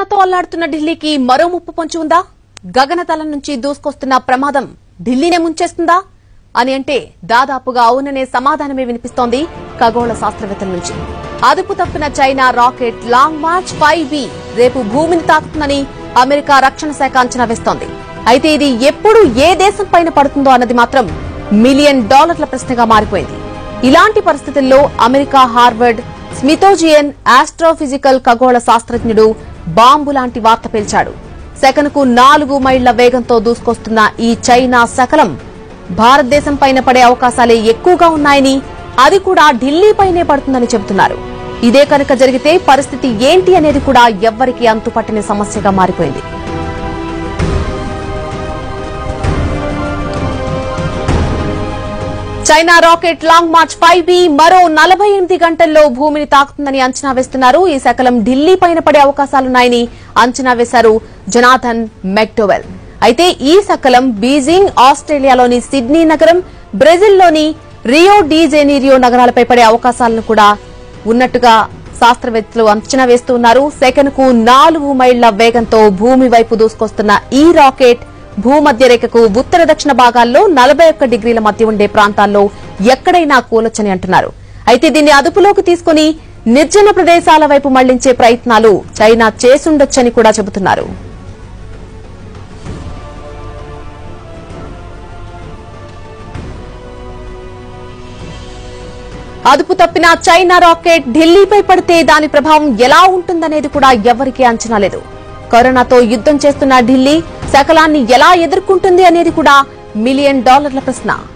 కరోనాతో అల్లాడుతున్న ఢిల్లీకి మరో ముప్పు పొంచి ఉందా గగనతలం నుంచి దూసుకొస్తున్న ప్రమాదం ఢిల్లీనే ముంచేస్తుందా అని అంటే దాదాపుగా అవుననే సమాధానమే వినిపిస్తోంది ఖగోళ శాస్త్రవేత్తల నుంచి అదుపు తప్పిన China rocket Long March five B రేపు భూమిని తాకుతుందని అమెరికా రక్షణ శాఖ అంచనా వేస్తోంది అయితే ఇది ఎప్పుడు ఏ దేశం పైన పడుతుందో అన్నది మాత్రం మిలియన్ డాలర్ల ప్రశ్నగా మారిపోయింది ఇలాంటి పరిస్థితుల్లో అమెరికా హార్వర్డ్ స్మిథోజియన్ ఆస్ట్రోఫిజికల్ ఖగోళ శాస్త్రజ్ఞుడు బాంబు లాంటి వార్త పేల్చాడు సెకనుకు నాలుగు మైళ్ల వేగంతో దూసుకొస్తున్న ఈ చైనా శకలం భారతదేశం పైన పడే అవకాశాలే ఎక్కువగా ఉన్నాయని అది కూడా ఢిల్లీపైనే పడుతుందని చెబుతున్నారు ఇదే కనుక జరిగితే పరిస్థితి ఏంటి అనేది కూడా ఎవ్వరికీ అంతుపట్టని సమస్యగా మారిపోయింది China rocket Long March five B మరో నలభై ఎనిమిది గంటల్లో భూమిని తాకుతుందని అంచనా వేస్తున్నారు ఈ శకలం ఢిల్లీ పైన పడే అవకాశాలున్నాయని అంచనా వేశారు జనాథన్ మెక్డోవెల్ అయితే ఈ శకలం బీజింగ్ ఆస్ట్రేలియాలోని సిడ్నీ నగరం బ్రెజిల్లోని రియో డి జెనీరియో నగరాలపై పడే అవకాశాలను కూడా ఉన్నట్టుగా శాస్త్రవేత్తలు అంచనా వేస్తున్నారు సెకనుకు నాలుగు మైళ్ల వేగంతో భూమి వైపు దూసుకొస్తున్న ఈ రాకెట్ భూమధ్య రేఖకు ఉత్తర దక్షిణ భాగాల్లో నలభై ఒక్క డిగ్రీల మధ్య ఉండే ప్రాంతాల్లో ఎక్కడైనా కూలొచ్చని అంటున్నారు అయితే దీన్ని అదుపులోకి తీసుకుని నిర్జన ప్రదేశాల వైపు మళ్లించే ప్రయత్నాలు చైనా చేసుండొచ్చని కూడా చెబుతున్నారు అదుపు తప్పిన చైనా రాకెట్ ఢిల్లీపై పడితే దాని ప్రభావం ఎలా ఉంటుందనేది కూడా ఎవరికీ అంచనా లేదు కరోనాతో యుద్దం చేస్తున్న ఢిల్లీ శకలాన్ని ఎలా ఎదుర్కొంటుంది అనేది కూడా మిలియన్ డాలర్ల ప్రశ్న